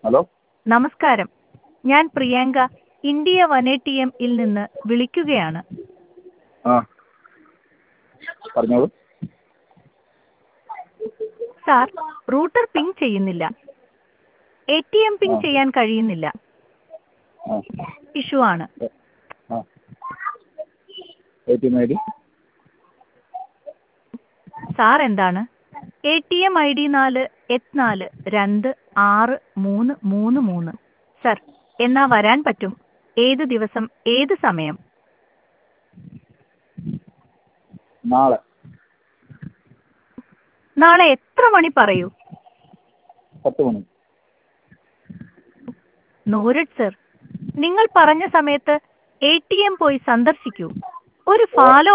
Hello നമസ്കാരം ഞാൻ Priyanka India one A T എമ്മിൽ നിന്ന് വിളിക്കുകയാണ് ആ പറഞ്ഞോളൂ സാർ റൂട്ടർ പിങ് ചെയ്യുന്നില്ല എ ടി എം പിങ് ആ. ചെയ്യാൻ കഴിയുന്നില്ല ആ ഇഷ്യൂ ആണ് ആ A T M I D sir എന്താണ് A T M I D നാല് എട്ട് നാല് രണ്ട് ആറ് മൂന്ന് മൂന്ന് മൂന്ന് സർ എന്നാ വരാൻ പറ്റും ഏത് ദിവസം ഏത് സമയം നാളെ നാളെ എത്ര മണി പറയൂ പത്ത് മണി നോരഡ് സർ നിങ്ങൾ പറഞ്ഞ സമയത്ത് എ ടി എം പോയി സന്ദർശിക്കൂ ഒരു ഫാലോ